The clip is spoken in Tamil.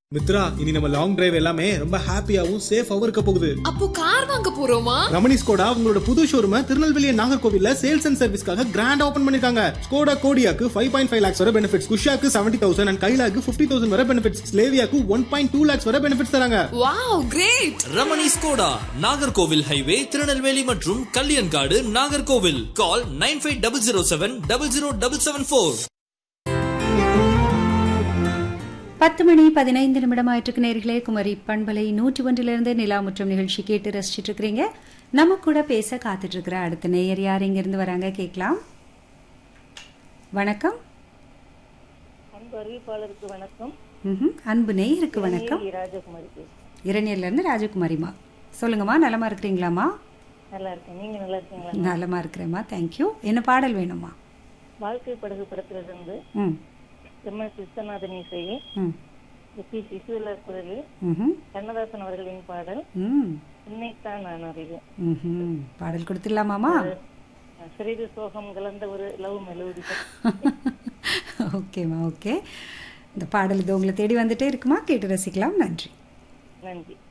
மித்ரா இனி நம்ம லாங் டிரைவ் எல்லாமே ரொம்ப ஹாப்பியாவும் சேஃபாவும் இருக்க போகுது அப்போ கார் வாங்க போறோமா ரமணி ஸ்கோடா உங்களோட புது ஷோரூம திருநெல்வேலி நாகர்கோவில்ல சேல்ஸ் அண்ட் சர்வீஸ்க்காக கிராண்ட் ஓபன் பண்ணிருக்காங்க ஸ்கோடா கோடியாக்கு ஃபைவ் பாயிண்ட் ஃபைவ் லேக்ஸ் வரை பெனிஃபிட்ஸ் குஷாக்கு செவன்டி தௌசண்ட் அண்ட் கைலாக்கு ஃபிஃப்டி தௌசண்ட் வரை பெனிஃபிட்ஸ் ஸ்லேவியாக்கு ஒன் பாயிண்ட் டூ லேக்ஸ் வரை பெனிஃபிட்ஸ் தராங்க wow great Ramani Skoda Nagercoil highway Tirunelveli மற்றும் Kalyankadu Nagercoil call nine five double zero seven double zero double seven four பத்து மணி பதினைந்து நிமிடம் ஆயிற்றுக்கு நேர்களே குமரி பண்பலை நூற்றி ஒன்றிலிருந்து நிலா முற்றம் நிகழ்ச்சி கேட்டு ரசிச்சிட்டு இருக்கிறீங்க நம்ம கூட பேச காத்துட்டு இருக்கிற அடுத்த நேயர் யார் இங்கிருந்து வராங்க கேட்கலாம் வணக்கம் அன்பு அறிவிப்பாளருக்கு வணக்கம் ம்ஹும். அன்பு நேயருக்கு வணக்கம் வி. ராஜகுமாரி பேசுறேன். இரணியர்ல இருந்து ராஜகுமாரிமா சொல்லுங்கம்மா நலமா இருக்கிறீங்களாம்மா நல்லா இருக்கேன் நீங்க நல்லா இருக்கீங்களா நலமா இருக்கிறேம்மா தேங்க்யூ என்ன பாடல் வேணுமா வாழ்க்கை படகு படத்திலிருந்து ம் எம் எஸ் விஸ்வநாதன் இசையில் ம் பி சிசுவிலா குரலில் ம்ஹும். கண்ணதாசன் அவர்களின் பாடல் ம் உன்னைத்தான் நான் அறிவேன் ம்ஹும். பாடல் கொடுத்துடலாமாமா சிறிது சோகம் கலந்த ஒரு லவ் மெலோடி ஓகேம்மா ஓகே இந்த பாடல் இது உங்களை தேடி வந்துட்டே இருக்குமா கேட்டு ரசிக்கலாம் நன்றி நன்றி